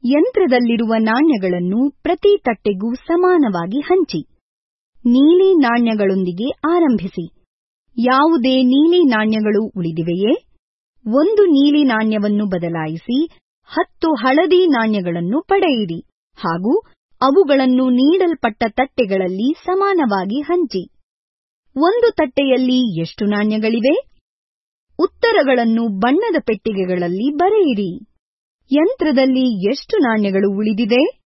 ಯಂತ್ರದಲ್ಲಿರುವ ನಾಣ್ಯಗಳನ್ನು ಪ್ರತಿ ತಟ್ಟೆಗೂ ಸಮಾನವಾಗಿ ಹಂಚಿ ನೀಲಿ ನಾಣ್ಯಗಳೊಂದಿಗೆ ಆರಂಭಿಸಿ ಯಾವುದೇ ನೀಲಿ ನಾಣ್ಯಗಳು ಉಳಿದಿವೆಯೇ ಒಂದು ನೀಲಿ ನಾಣ್ಯವನ್ನು ಬದಲಾಯಿಸಿ ಹತ್ತು ಹಳದಿ ನಾಣ್ಯಗಳನ್ನು ಪಡೆಯಿರಿ ಹಾಗೂ ಅವುಗಳನ್ನು ನೀಡಲ್ಪಟ್ಟ ತಟ್ಟೆಗಳಲ್ಲಿ ಸಮಾನವಾಗಿ ಹಂಚಿ ಒಂದು ತಟ್ಟೆಯಲ್ಲಿ ಎಷ್ಟು ನಾಣ್ಯಗಳಿವೆ ಉತ್ತರಗಳನ್ನು ಬಣ್ಣದ ಪೆಟ್ಟಿಗೆಗಳಲ್ಲಿ ಬರೆಯಿರಿ ಯಂತ್ರದಲ್ಲಿ ಎಷ್ಟು ನಾಣ್ಯಗಳು ಉಳಿದಿದೆ